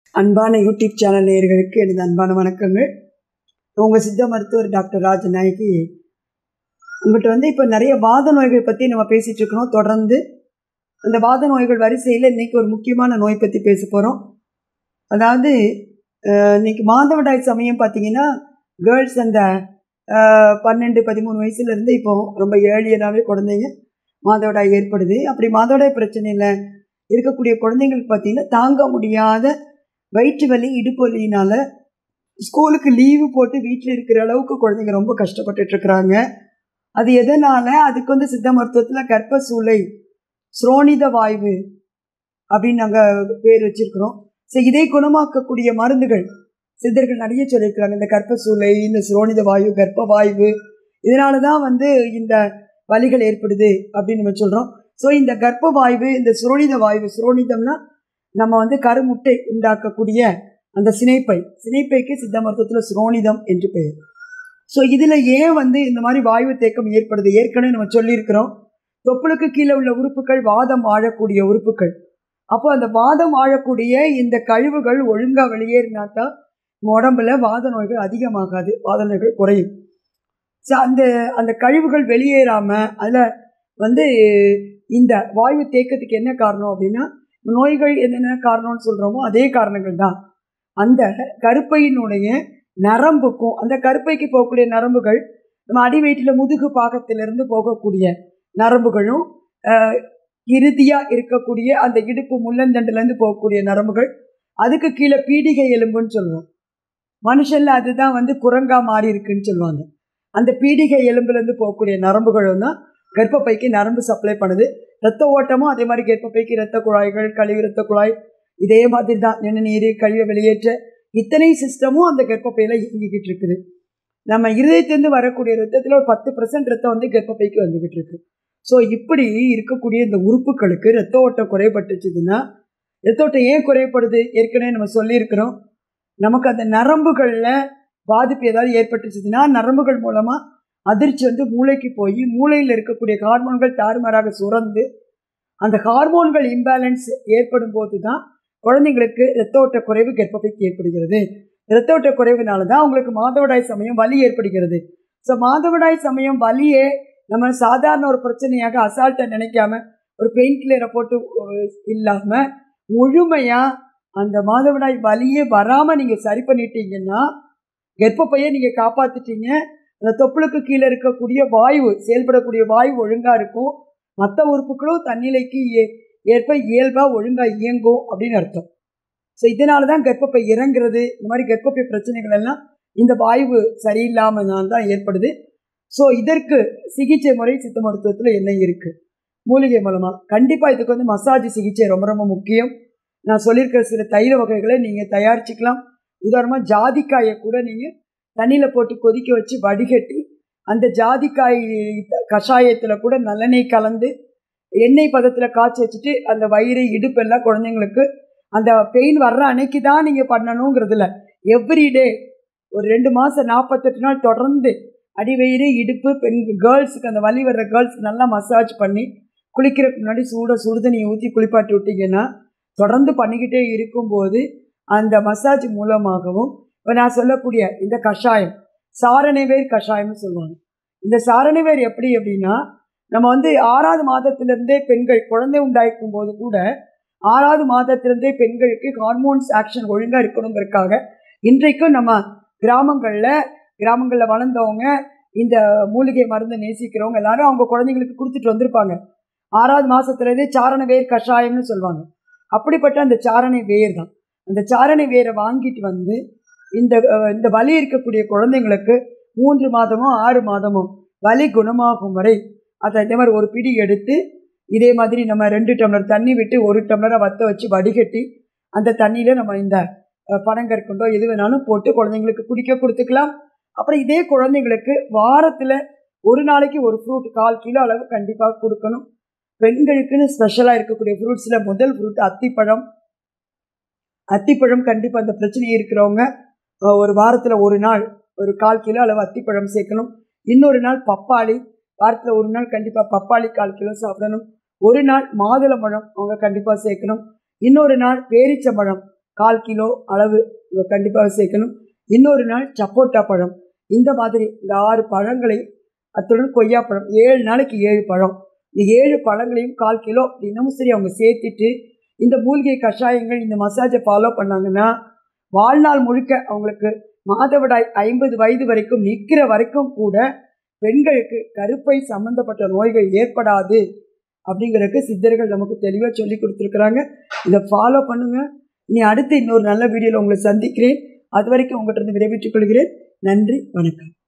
அன்பான YouTube channel நேயர்களுக்கு எனது அன்பான வணக்கங்கள் உங்கள் சித்த மருத்துவர் டாக்டர் ராஜநாயகி உங்கள்கிட்ட வந்து இப்போ நிறைய வாத நோய்கள் பற்றி நம்ம பேசிகிட்டு இருக்கிறோம் தொடர்ந்து அந்த வாத நோய்கள் வரிசையில் இன்றைக்கி ஒரு முக்கியமான நோய் பற்றி பேச போகிறோம் அதாவது அஹ், இன்னைக்கு மாதவிடாய் சமயம் பார்த்தீங்கன்னா கேர்ள்ஸ் அந்த அஹ், பன்னெண்டு பதிமூணு வயசுலேருந்து இப்போ ரொம்ப ஏழியனாகவே குழந்தைங்க மாதவிடாய் ஏற்படுது அப்படி மாதவிடாய் பிரச்சனையில் இருக்கக்கூடிய குழந்தைங்களுக்கு பார்த்தீங்கன்னா தாங்க முடியாத வயிற்று வலி இடுப்பு வலியினால ஸ்கூலுக்கு லீவு போட்டு வீட்டில் இருக்கிற அளவுக்கு குழந்தைங்க ரொம்ப கஷ்டப்பட்டுட்டு இருக்கிறாங்க அது எதனால அதுக்கு வந்து சித்த மருத்துவத்தில் கர்ப்பசூளை ஸ்ரோனித வாய்வு அப்படின்னு நாங்கள் பேர் வச்சிருக்கிறோம் ஸோ இதை குணமாக்கக்கூடிய மருந்துகள் சித்தர்கள் நிறைய சொல்லியிருக்கிறாங்க இந்த கர்ப்பசூளை இந்த ஸ்ரோனித வாயு கர்ப்ப வாய்வு இதனால தான் வந்து இந்த வலிகள் ஏற்படுது அப்படின்னு நம்ம சொல்கிறோம் ஸோ இந்த கர்ப்ப வாய்வு இந்த சுரோனித வாய்வு சுரோனிதம்னா நம்ம வந்து கருமுட்டை உண்டாக்கக்கூடிய அந்த சினைப்பை சினைப்பைக்கு சித்த மருத்துவத்தில் சுரோனிதம் என்று பெயர் ஸோ இதில் ஏன் வந்து இந்த மாதிரி வாயு தேக்கம் ஏற்படுது ஏற்கனவே நம்ம சொல்லியிருக்கிறோம் தொப்புளுக்கு கீழே உள்ள உறுப்புகள் வாதம் ஆழக்கூடிய உறுப்புகள் அப்போ அந்த வாதம் ஆழக்கூடிய இந்த கழிவுகள் ஒழுங்காக வெளியேறினா தான் நம்ம உடம்புல வாத நோய்கள் அதிகமாகாது வாத நோய்கள் குறையும் ஸோ அந்த அந்த கழிவுகள் வெளியேறாமல் அதில் வந்து இந்த வாயு தேக்கத்துக்கு என்ன காரணம் அப்படின்னா நோய்கள் என்னென்ன காரணம்னு சொல்கிறோமோ அதே காரணங்கள் தான் அந்த கருப்பையினுடைய நரம்புக்கும் அந்த கருப்பைக்கு போகக்கூடிய நரம்புகள் நம்ம அடி வயிற்றில் முதுகு பாகத்திலிருந்து போகக்கூடிய நரம்புகளும் ஆஹ், இறுதியா இருக்கக்கூடிய அந்த இடுப்பு முள்ளந்தண்டுலேருந்து போகக்கூடிய நரம்புகள் அதுக்கு கீழே பீடிகை எலும்புன்னு சொல்லுவோம் மனுஷன்ல அதுதான் வந்து குரங்கா மாறி இருக்குன்னு சொல்லுவாங்க அந்த பீடிகை எலும்புலேருந்து போகக்கூடிய நரம்புகளும் தான் கர்ப்பப்பைக்கு நரம்பு சப்ளை பண்ணுது ரத்த ஓட்டமும் அதே மாதிரி கர்ப்பப்பைக்கு ரத்த குழாய்கள் கழிவு ரத்த குழாய் இதே மாதிரி தான் நிணநீர் கழிவை வெளியேற்ற இத்தனை சிஸ்டமும் அந்த கர்ப்பப்பையில் இயங்கிக்கிட்டு இருக்குது நம்ம இருதயத்திலேருந்து வரக்கூடிய ரத்தத்தில் ஒரு பத்து பர்சன்ட் ரத்தம் வந்து கர்ப்பப்பைக்கு வந்துக்கிட்டு இருக்கு ஸோ இப்படி இருக்கக்கூடிய இந்த உறுப்புகளுக்கு ரத்த ஓட்டம் குறைபட்டுச்சுதுன்னா ரத்த ஓட்டம் ஏன் குறைபடுது ஏற்கனவே நம்ம சொல்லியிருக்கிறோம் நமக்கு அந்த நரம்புகளில் பாதிப்பு ஏதாவது ஏற்பட்டுச்சுதுன்னா நரம்புகள் மூலமாக அதிர்ச்சி வந்து மூளைக்கு போய் மூளையில் இருக்கக்கூடிய ஹார்மோன்கள் தாறுமாறாக சுரந்து அந்த ஹார்மோன்கள் இம்பேலன்ஸ் ஏற்படும் போது தான் குழந்தைங்களுக்கு இரத்த ஓட்ட குறைவு கர்ப்பப்பைக்கு ஏற்படுகிறது இரத்த ஓட்ட குறைவுனால தான் அவங்களுக்கு மாதவிடாய் சமயம் வலி ஏற்படுகிறது ஸோ மாதவிடாய் சமயம் வலியே நம்ம சாதாரண ஒரு பிரச்சனையாக அசால்ட்டை நினைக்காம ஒரு பெயின் கில்லரை போட்டு இல்லாமல் முழுமையாக அந்த மாதவிடாய் வலியே வராமல் நீங்கள் சரி பண்ணிட்டீங்கன்னா கர்ப்பப்பையை நீங்கள் காப்பாற்றிட்டீங்க அந்த தொப்புளுக்கு கீழே இருக்கக்கூடிய வாயு செயல்படக்கூடிய வாயு ஒழுங்காக இருக்கும் மற்ற உறுப்புகளும் தன்னிலைக்கு ஏ- ஏற்ப இயல்பாக ஒழுங்காக இயங்கும் அப்படின்னு அர்த்தம் ஸோ இதனால தான் கர்ப்பப்பை இறங்குறது இந்த மாதிரி கர்ப்பப்பை பிரச்சனைகள் எல்லாம் இந்த வாயு சரியில்லாமல் தான் ஏற்படுது ஸோ இதற்கு சிகிச்சை முறை சித்த மருத்துவத்தில் என்ன இருக்குது மூலிகை மூலமாக கண்டிப்பாக இதுக்கு வந்து மசாஜ் சிகிச்சை ரொம்ப ரொம்ப முக்கியம் நான் சொல்லியிருக்கிற சில தைல வகைகளை நீங்கள் தயாரிச்சுக்கலாம் உதாரணமாக ஜாதிக்காயை கூட நீங்கள் தண்ணியில் போட்டு கொதிக்க வச்சு வடிகட்டி அந்த ஜாதிக்காய் கஷாயத்தில் கூட நல்லெண்ணெய் கலந்து எண்ணெய் பதத்தில் காய்ச்சி வச்சுட்டு அந்த வயிறு இடுப்பெல்லாம் குழந்தைங்களுக்கு அந்த பெயின் வர்ற அன்னைக்கு தான் நீங்கள் பண்ணணுங்கிறதுல எவ்ரிடே ஒரு ரெண்டு மாதம் நாற்பத்தெட்டு நாள் தொடர்ந்து அடிவயிறு இடுப்பு பெண் கேர்ள்ஸுக்கு அந்த வலி வர்ற கேர்ள்ஸ்க்கு நல்லா மசாஜ் பண்ணி குளிக்கிறதுக்கு முன்னாடி சூட சுடுதண்ணியை ஊற்றி குளிப்பாட்டி விட்டிங்கன்னா தொடர்ந்து பண்ணிக்கிட்டே இருக்கும்போது அந்த மசாஜ் மூலமாகவும் இப்போ நான் சொல்லக்கூடிய இந்த கஷாயம் சாரணைவேர் கஷாயம்னு சொல்லுவாங்க இந்த சாரணைவேர் எப்படி அப்படின்னா நம்ம வந்து ஆறாவது மாதத்திலிருந்தே பெண்கள் குழந்தை உண்டாக்கும் போது கூட ஆறாவது மாதத்திலிருந்தே பெண்களுக்கு ஹார்மோன்ஸ் ஆக்ஷன் ஒழுங்காக இருக்கணுங்கிறதுக்காக இன்றைக்கும் நம்ம கிராமங்களில் கிராமங்களில் வளர்ந்தவங்க இந்த மூலிகை மருந்து நேசிக்கிறவங்க எல்லாரும் அவங்க குழந்தைங்களுக்கு கொடுத்துட்டு வந்திருப்பாங்க ஆறாவது மாதத்துலேருந்தே சாரண வேர் கஷாயம்னு சொல்லுவாங்க அப்படிப்பட்ட அந்த சாரணை வேர் தான் அந்த சாரணை வேரை வாங்கிட்டு வந்து இந்த அஹ், இந்த வலி இருக்கக்கூடிய குழந்தைங்களுக்கு மூன்று மாதமோ ஆறு மாதமோ வலி குணமாகும் வரை அதை இதே மாதிரி ஒரு பிடி எடுத்து இதே மாதிரி நம்ம ரெண்டு டம்ளர் தண்ணி விட்டு ஒரு டம்ளரை வத்த வச்சு வடிகட்டி அந்த தண்ணியில் நம்ம இந்த அஹ், பனங்கற்கண்டோ எது வேணாலும் போட்டு குழந்தைங்களுக்கு குடிக்க கொடுத்துக்கலாம் அப்புறம் இதே குழந்தைங்களுக்கு வாரத்தில் ஒரு நாளைக்கு ஒரு ஃப்ரூட் கால் கிலோ அளவு கண்டிப்பாக கொடுக்கணும் பெண்களுக்குன்னு ஸ்பெஷலாக இருக்கக்கூடிய ஃப்ரூட்ஸில் முதல் ஃப்ரூட் அத்திப்பழம் அத்திப்பழம் கண்டிப்பாக அந்த பிரச்சனை இருக்கிறவங்க அஹ், ஒரு வாரத்தில் ஒரு நாள் ஒரு கால் கிலோ அளவு அத்திப்பழம் சேர்க்கணும் இன்னொரு நாள் பப்பாளி வாரத்தில் ஒரு நாள் கண்டிப்பாக பப்பாளி கால் கிலோ சாப்பிடணும் ஒரு நாள் மாதுளம்பழம் அவங்க கண்டிப்பாக சேர்க்கணும் இன்னொரு நாள் பேரிச்சம்பழம் கால் கிலோ அளவு கண்டிப்பாக சேர்க்கணும் இன்னொரு நாள் சப்போட்டா பழம் இந்த மாதிரி இந்த ஆறு பழங்களை அத்துடன் கொய்யாப்பழம் ஏழு நாளைக்கு ஏழு பழம் இந்த ஏழு பழங்களையும் கால் கிலோ தினமும் சரி அவங்க சேர்த்துட்டு இந்த மூலிகை கஷாயங்கள் இந்த மசாஜை ஃபாலோ பண்ணாங்கன்னா வாழ்நாள் முழுக்க அவங்களுக்கு மாதவிடாய் ஐம்பது வயது வரைக்கும் நிற்கிற வரைக்கும் கூட பெண்களுக்கு கருப்பை சம்பந்தப்பட்ட நோய்கள் ஏற்படாது அப்படிங்கிறதுக்கு சித்தர்கள் நமக்கு தெளிவாக சொல்லி கொடுத்துருக்குறாங்க இதை ஃபாலோ பண்ணுங்கள் இனி அடுத்து இன்னொரு நல்ல வீடியோவில் உங்களை சந்திக்கிறேன் அது வரைக்கும் உங்கள்கிட்ட இருந்து விடைபெற்றுக் கொள்கிறேன் நன்றி வணக்கம்